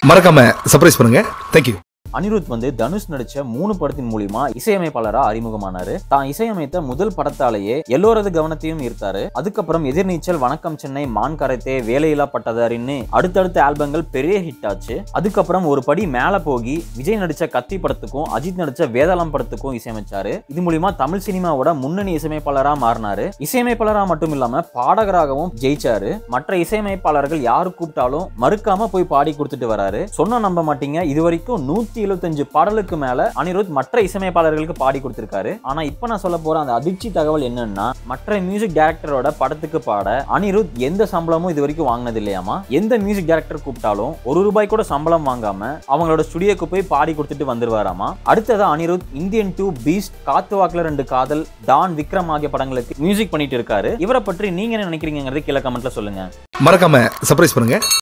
மறக்காம சர்ப்ரைஸ் பண்ணுங்க தேங்க்யூ அனிருத் வந்து தனுஷ் நடிச்ச மூணு படத்தின் மூலியமா இசையமைப்பாளரா அறிமுகமானாரு தான் இசையமைத்த முதல் படத்தாலேயே எல்லோரது கவனத்தையும் ஈர்த்தாரு அதுக்கப்புறம் எதிர்நீச்சல் வணக்கம் சென்னை மான் கரைத்தே வேலையில்லா பட்டதாரின்னு அடுத்தடுத்த ஆல்பங்கள் பெரிய ஹிட் ஆச்சு அதுக்கப்புறம் ஒரு படி மேல போகி விஜய் நடிச்ச கத்தி படத்துக்கும் அஜித் நடிச்ச வேதாளம் படத்துக்கும் இசையமைச்சாரு இது மூலியமா தமிழ் சினிமாவோட முன்னணி இசையமைப்பாளரா மாறினாரு இசையமைப்பாளரா மட்டும் இல்லாம பாடகராகவும் ஜெயிச்சாரு மற்ற இசையமைப்பாளர்கள் யாரு கூப்பிட்டாலும் மறுக்காம போய் பாடி கொடுத்துட்டு வராரு சொன்னா நம்ப மாட்டீங்க இது வரைக்கும் நூத்தி எழுபத்தஞ்சு பாடலுக்கு மேல அனிருத் மற்ற இசையமைப்பாளர்களுக்கு பாடி கொடுத்திருக்காரு ஆனா இப்ப நான் சொல்ல போற அந்த அதிர்ச்சி தகவல் என்னன்னா மற்ற மியூசிக் டைரக்டரோட படத்துக்கு பாட அனிருத் எந்த சம்பளமும் இது வரைக்கும் வாங்கினது இல்லையாமா எந்த மியூசிக் டைரக்டர் கூப்பிட்டாலும் ஒரு ரூபாய் கூட சம்பளம் வாங்காம அவங்களோட ஸ்டுடியோக்கு போய் பாடி கொடுத்துட்டு வந்துருவாராமா அடுத்ததா அனிருத் இந்தியன் டூ பீஸ்ட் காத்து வாக்குல ரெண்டு காதல் டான் விக்ரம் ஆகிய படங்களுக்கு மியூசிக் பண்ணிட்டு இருக்காரு இவரை பற்றி நீங்க என்ன நினைக்கிறீங்கிறது கீழே கமெண்ட்ல சொல்லுங்க மறக்காம சர்ப்ரைஸ் பண்ணுங்க